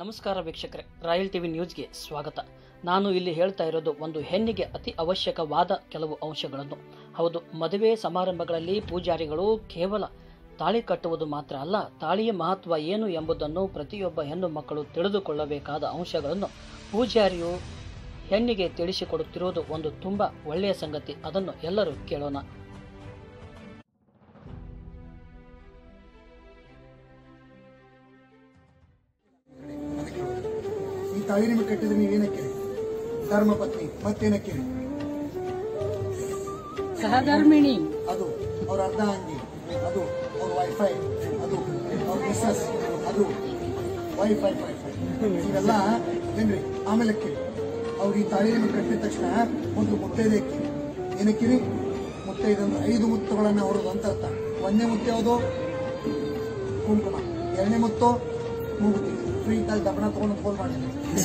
ನಮಸ್ಕಾರ ವೀಕ್ಷಕರೇ royal TV ನ್ಯೂಸ್ಗೆ ಸ್ವಾಗತ ನಾನು ಇಲ್ಲಿ ಹೇಳ್ತಾ ಇರೋದು ಒಂದು ಹೆಣ್ಣಿಗೆ ಅತಿ ಅವಶ್ಯಕವಾದ ಕೆಲವು ಅಂಶಗಳನ್ನು ಹೌದು ಮದುವೆ ಸಮಾರಂಭಗಳಲ್ಲಿ ಪೂಜಾರಿಗಳು ಕೇವಲ ತಾಳಿ ಕಟ್ಟುವುದು ಮಾತ್ರ ಅಲ್ಲ ತಾಳಿಯ ಮಹತ್ವ ಏನು ಎಂಬುದನ್ನು ಪ್ರತಿಯೊಬ್ಬ ಹೆಣ್ಣು ಮಕ್ಕಳು ತಿಳಿದುಕೊಳ್ಳಬೇಕಾದ ಅಂಶಗಳನ್ನು ಪೂಜಾರಿಯು ಹೆಣ್ಣಿಗೆ ತಿಳಿಸಿಕೊಡುತ್ತಿರುವುದು ಒಂದು ತುಂಬ ಒಳ್ಳೆಯ ಸಂಗತಿ ಅದನ್ನು ಎಲ್ಲರೂ ಕೇಳೋಣ ಅದಕ್ಕೆ ಹೇಳೋದು. ಈ ತಾಳಿ ನಿಮಗೆ ಕಟ್ಟಿದ್ರೆ ನೀವೇನಕ್ಕಿರಿ ಧರ್ಮ ಪತ್ನಿ ಮತ್ತೇನಕ್ಕಿರಿ ಸಹಧರ್ಮಿಣಿ ಅದು ಅವ್ರ ಅರ್ಧ ಅಂಗಿ ಅದು ಅವ್ರ ವೈಫೈ ಅದು ಅವ್ರ ಮಿಸಸ್ ಅದು ವೈಫೈ ವೈಫೈ ಇವೆಲ್ಲ ಏನ್ರಿ ಆಮೇಲೆ ಅಕ್ಕಿರಿ ಅವ್ರು ಈ ತಾಳಿ ನಿಮಗೆ ಕಟ್ಟಿದ ತಕ್ಷಣ ಒಂದು ಮುತ್ತೈದೆ ಅಕ್ಕಿರಿ ಏನಕ್ಕಿರಿ ಮುತ್ತೈದೆ ಅಂದ್ರೆ ಐದು ಮುತ್ತುಗಳನ್ನ ಹೊರದು ಅಂತ ಅರ್ಥ ಒಂದನೇ ಮುತ್ತು ಯಾವುದು ಕುಂಕುಮ ಎರಡನೇ ಮುತ್ತು ಮೂಗುತಿ ಫ್ರೀ ಇದ್ದಾಗ ದಬ್ಬಣ ತಗೊಂಡು ಫೋನ್ ಮಾಡಿ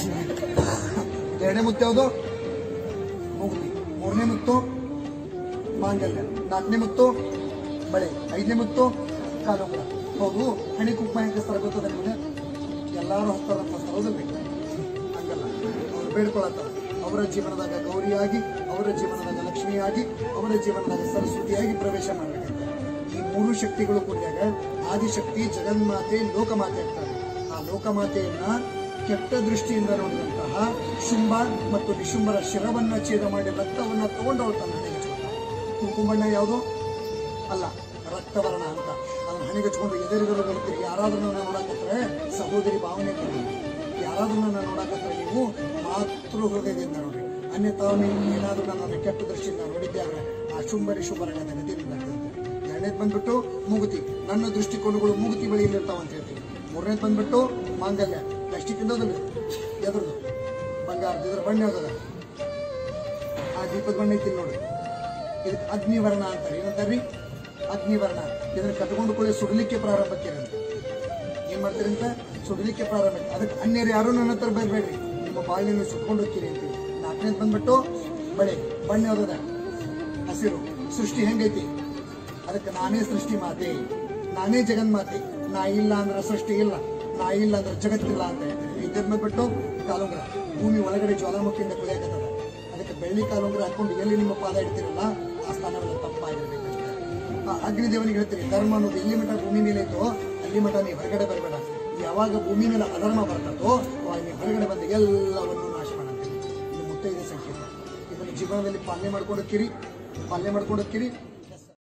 ಎರಡನೇ ಮುತ್ತು ಯಾವುದು ಮೂಗುತಿ ಮೂರನೇ ಮುತ್ತು ಮಾಂಗಲ್ಯ ನಾಲ್ಕನೇ ಮುತ್ತು ಬಳೆ ಐದನೇ ಮುತ್ತು ಕಾಲುಂಗುರ ಹೌದು ಹಣಿ ಕುಂಕುಮ ಹೆಂಗೆ ಸರ ಗೊತ್ತದ ನಿಮಗೆ ಎಲ್ಲಾರು ಹಸ್ತಾರಂತ ಸರೋದಿಲ್ಲ ಹಂಗಲ್ಲ ಅವ್ರು ಬೇಡ್ಕೊಳತ್ತಾರ ಅವರ ಜೀವನದಾಗ ಗೌರಿಯಾಗಿ ಅವರ ಜೀವನದಾಗ ಲಕ್ಷ್ಮಿಯಾಗಿ ಅವರ ಜೀವನದಾಗ ಸರಸ್ವತಿಯಾಗಿ ಪ್ರವೇಶ ಮಾಡಬೇಕಂತ ಈ ಮೂರು ಶಕ್ತಿಗಳು ಕೂಡಿದಾಗ ಆದಿಶಕ್ತಿ ಜಗನ್ಮಾತೆ ಲೋಕಮಾತೆ ಆಗ್ತಾರೆ ಆ ಲೋಕಮಾತೆಯನ್ನ ಕೆಟ್ಟ ದೃಷ್ಟಿಯಿಂದ ನೋಡಿದಂತಹ ಶುಂಭ ಮತ್ತು ನಿಶುಂಭರ ಶಿರವನ್ನ ಛೇದ ಮಾಡಿ ರಕ್ತವನ್ನ ತಗೊಂಡು ಅವಳು ತನ್ನ ಹಣೆಗೆ ಹಚ್ಕೊಳ್ತಾಳೆ ಕುಂಕುಮ ಬಣ್ಣ ಯಾವುದು ಅಲ್ಲ ರಕ್ತವರ್ಣ ಅಂತ ಅದನ್ನ ಹಣೆಗೆ ಹಚ್ಕೊಂಡು ಎದುರುಗರು ಬರ್ತೀರಿ ಯಾರಾದ್ರೂ ನನ್ನ ನೋಡಕತ್ರೆ ಸಹೋದರಿ ಭಾವನೆ ಇರ್ತಾರೆ. ಯಾರಾದ್ರೂ ನನ್ನ ನೋಡಕತ್ರೆ ನೀವು ಮಾತೃ ಹೃದಯದಿಂದ ನೋಡಿ ಅನ್ಯತಾ ನೀವು ಏನಾದ್ರೂ ನನ್ನನ್ನು ಕೆಟ್ಟ ದೃಷ್ಟಿಯಿಂದ ನೋಡಿದ್ದೆ ಆದ್ರೆ ಆ ಶುಂಭರಿ ಶುಭರ ಗತಿ ಎರಡನೇದು ಬಂದ್ಬಿಟ್ಟು ಮೂಗುತಿ ನನ್ನ ದೃಷ್ಟಿಕೋನಗಳು ಮೂಗುತಿ ಬಳಿಯಲ್ಲಿರ್ತಾವ ಅಂತ ಹೇಳ್ತೀವಿ ಮೂರನೇದು ಬಂದ್ಬಿಟ್ಟು ಮಾಂಗಲ್ಯ ಪ್ಲಾಸ್ಟಿಕ್ ಇಂದೋದಿಲ್ಲ ಎದ್ರದ್ದು ಬಂಗಾರದ ಇದ್ರ ಬಣ್ಣ ಯಾವ್ದದ ಆ ದೀಪದ ಬಣ್ಣ ಐತಿ ನೋಡಿ ಇದಕ್ಕೆ ಅಗ್ನಿವರ್ಣ ಅಂತಾರೆ ಏನಂತಾರ್ರಿ ಅಗ್ನಿವರ್ಣ ಇದನ್ನ ಕಟ್ಕೊಂಡು ಕೂಡ ಸುಡಲಿಕ್ಕೆ ಪ್ರಾರಂಭಕ್ಕೆ ಇರೋದು. ಏನ್ ಮಾಡ್ತೀರಿ ಅಂತ ಸುಡಲಿಕ್ಕೆ ಪ್ರಾರಂಭ ಅದಕ್ಕೆ ಅನ್ಯರು ಯಾರು ನನ್ನ ಹತ್ರ ಬರಬೇಡ್ರಿ ನಿಮ್ಮ ಬಾಳಿನ ಸುಟ್ಕೊಂಡು ಹೋಗ್ತೀರಿ ಅಂತೀವಿ ನಾಲ್ಕನೇದು ಬಂದ್ಬಿಟ್ಟು ಬಳೆ ಬಣ್ಣ ಯಾವ್ದದ ಹಸಿರು ಸೃಷ್ಟಿ ಹೆಂಗೈತಿ ಅದಕ್ಕೆ ನಾನೇ ಸೃಷ್ಟಿ ಮಾತೆ ನಾನೇ ಜಗನ್ಮಾತೆ ನಾ ಇಲ್ಲ ಅಂದ್ರೆ ಸೃಷ್ಟಿ ಇಲ್ಲ ನಾ ಇಲ್ಲ ಅಂದ್ರೆ ಜಗತ್ತಿಲ್ಲ ಅಂತ ಹೇಳ್ತೀವಿ ಇದ್ರ ಬಿಟ್ಟು ಕಾಲುಂಗ್ರ ಭೂಮಿ ಒಳಗಡೆ ಜ್ವಾಲಾಮುಖಿಯಿಂದ ಕುದಿಯಾಕತ್ತದ ಅದಕ್ಕೆ ಬೆಳ್ಳಿ ಕಾಲುಂಗ್ರ ಹಾಕೊಂಡು ಎಲ್ಲಿ ನಿಮ್ಮ ಪಾದ ಇಡ್ತಿರಲ್ಲ ಆ ಸ್ಥಾನವೆಲ್ಲ ತಪ್ಪಾಗಿರ್ಬೇಕಂತ ಆ ಅಗ್ನಿದೇವನಿಗೆ ಹೇಳ್ತೀರಿ ಧರ್ಮ ಅನ್ನೋದು ಎಲ್ಲಿ ಮಠ ಭೂಮಿ ಮೇಲೆ ಇತ್ತು ಅಲ್ಲಿ ಮಠ ನೀವು ಹೊರಗಡೆ ಬರಬೇಡ ಯಾವಾಗ ಭೂಮಿ ಮೇಲೆ ಅಧರ್ಮ ಬರ್ತದೋ ಅವಾಗ ನೀವು ಹೊರಗಡೆ ಬಂದು ಎಲ್ಲವನ್ನು ನಾಶ ಮಾಡಂತೀರಿ ಇದು ಮುತ್ತೈದೆ ಸಂಕೇತ ಇದನ್ನು ಜೀವನದಲ್ಲಿ ಪಾಲನೆ ಮಾಡ್ಕೊಂಡೋಕ್ಕಿರಿ ಪಾಲನೆ ಮಾಡ್ಕೊಂಡೋಕ್ಕಿರಿ